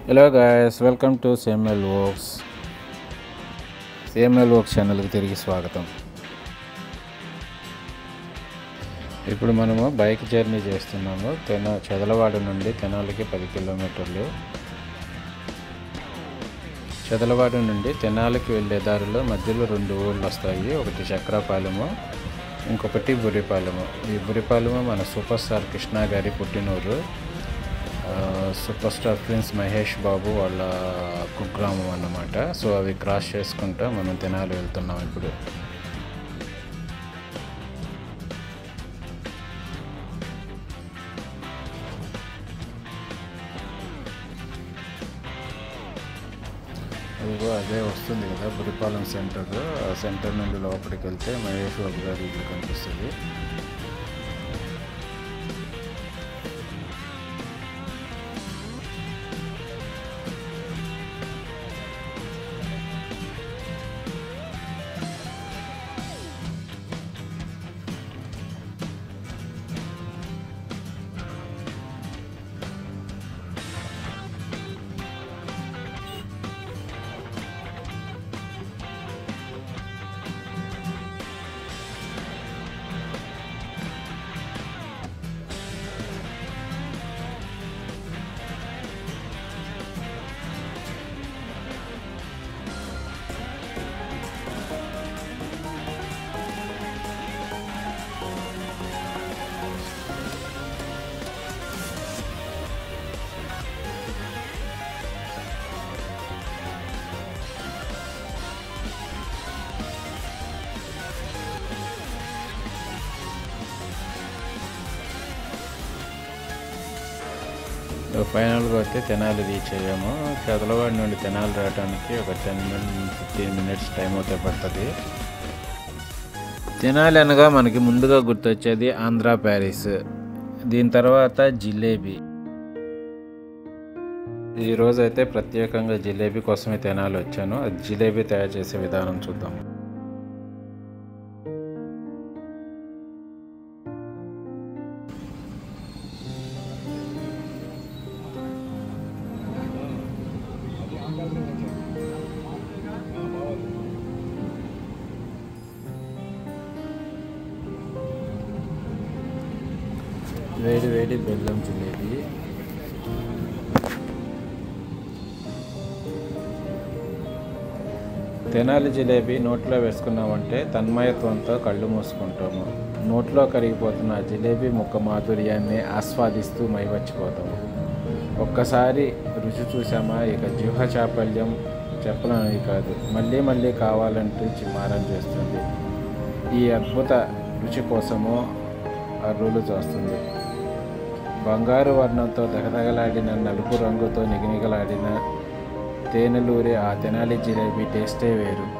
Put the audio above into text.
hello guys welcome to Samuel works Samuel works ఛానల్కి తిరిగి స్వాగతం ఇప్పుడు మనము బైక్ జర్నీ చేస్తున్నాము తెన చెదలవాడ నుండి తెనాలికి పది కిలోమీటర్లు చెదలవాడ నుండి తెనాలికి వెళ్ళే దారిలో మధ్యలో రెండు ఊళ్ళు వస్తాయి ఒకటి చక్రపాలెము ఇంకొకటి బురిపాలెము ఈ బురిపాలెము మన సూపర్ స్టార్ కృష్ణ గారి పుట్టినూరు ఆ, super star prince Mahesh Babu వాళ్ళ కుగ్రామం అన్నమాట సో అవి క్రాస్ చేసుకుంటా మనం తెనాలి వెళ్తున్నాం ఇప్పుడు అదిగో అదే వస్తుంది కదా బురిపాలెం సెంటర్ ఆ సెంటర్ నుండి లోపలికి వెళ్తే మహేష్ బాబు గారి ఇల్లు కనిపిస్తుంది ఫైనల్గా వస్తే తెనాలి రీచ్ అయ్యాము చదలవాడి నుండి తెనాలి రావడానికి ఒక ten minute fifteen minutes time అయితే పడుతుంది తెనాలి అనగా మనకి ముందుగా గుర్తొచ్చేది ఆంధ్ర ప్యారిస్ దీని తర్వాత జిలేబీ ఈ రోజు అయితే ప్రత్యేకంగా జిలేబీ కోసమే తెనాలి వచ్చాను అది జిలేబీ తయారు చేసే విధానం చూద్దాం వేడి వేడి బెల్లం జిలేబీ తెనాలి జిలేబీ నోట్లో వేసుకున్నామంటే తన్మయత్వంతో కళ్ళు మూసుకుంటాము నోట్లో కరిగిపోతున్న ఆ జిలేబీ ముక్క మాధుర్యాన్ని ఆస్వాదిస్తూ మైవచ్చిపోతాము ఒక్కసారి రుచి చూసామా ఇక జిహ్వ చాపల్యం చెప్పనని కాదు మళ్ళీ మళ్ళీ కావాలంటూ చిమారం చేస్తుంది ఈ అద్భుత రుచి కోసము అర్రులు చేస్తుంది బంగారు వర్ణంతో దగదగలాడిన నలుపు రంగుతో నిగనిగలాడిన తేనెలూరి ఆ తెనాలి జిలేబీ టేస్టే వేరు